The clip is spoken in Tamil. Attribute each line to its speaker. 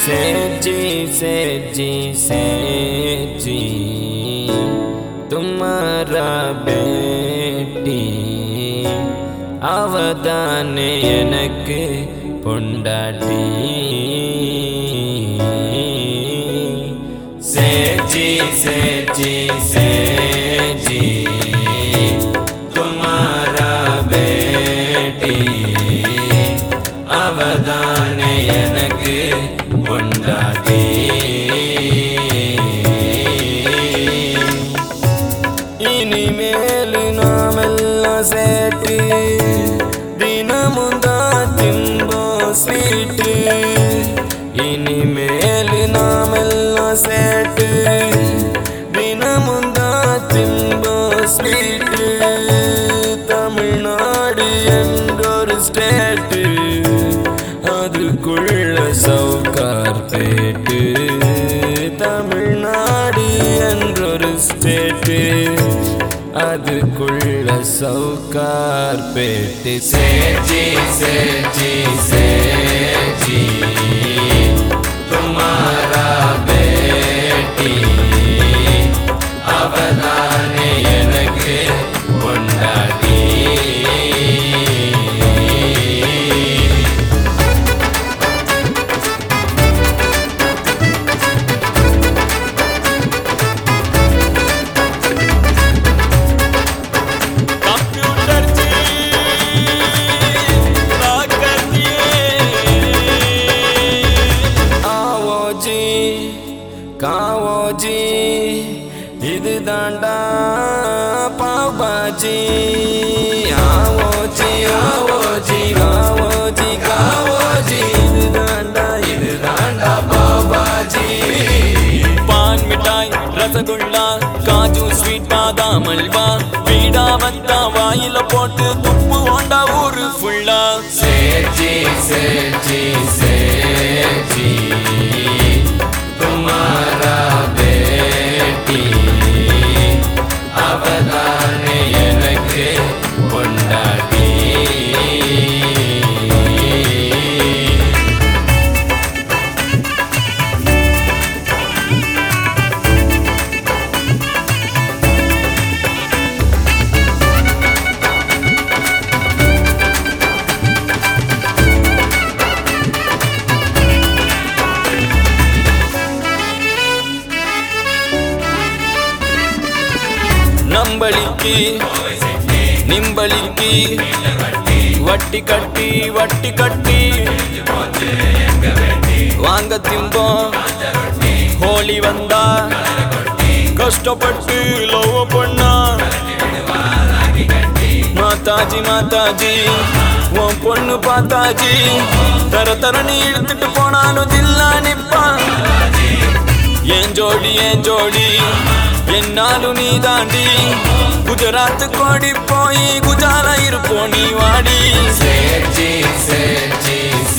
Speaker 1: सेजी सेजी सेजी तुम्हारा बेटी அவதானே எனக்கு பொண்டாட்டி சேஜி சேஜி சேஜி துமாரா பேட்டி அவதானே எனக்கு பொண்டாட்டி இனிமேல் நாமெல்லாம் சேட்டு தினமும் தான் திம்போ ஸ்வீட்டு இனிமேல் நாமெல்லாம் சேட்டு தினமும் தான் திம்போ ஸ்வீட்டு தமிழ்நாடு என்றொரு ஸ்டேட்டு அதுக்குள்ள சவுக்கார் பேட்டு தமிழ்நாடு என்றொரு ஸ்டேட்டு அதுக்குள்ள சவுக்கார் பேட்டு சேஜி சேஜி சேஜி துமாரா பேட்டி அவதானே எனக்கு கொண்டாடி
Speaker 2: कंप्यूटर जी ना कर दिए
Speaker 1: ஆவோ ஜி காவோ ஜி இது தாண்டா பாபாஜி ஆவோ ஜி ஆவோ ஜி காவோ ஜி காவோ ஜி இது தாண்டா இது தாண்டா பாபாஜி
Speaker 2: पान मिठाई ரசகுல்லா காஜு ஸ்வீட் பாதாம் அல்வா வீடா வந்தா வாயில போட்டு துப்பு ஓண்டா ஊரு ஃபுல்லா
Speaker 1: சேஜி சேஜி சேஜி துமாரா பேட்டி அவதானே எனக்கு கொண்டாடி
Speaker 2: நம்பளிக்கு நிம்பளிக்கு வட்டி கட்டி வட்டி கட்டி வாங்க திம்போம் ஹோலி வந்தா கஷ்டப்பட்டு லவ் பண்ணா மாதாஜி மாதாஜி உன் பொண்ணு பார்த்தாஜி தர தரணி இழுத்துட்டு போனாலும் ஜில்லா நிப்பான் என் ஜோடி என் ஜோடி என்னாலும் நீ தாண்டி குஜராத் கோடி போய் குஜாலா இருப்போம் நீ வாடி
Speaker 1: சேஜி சேஜி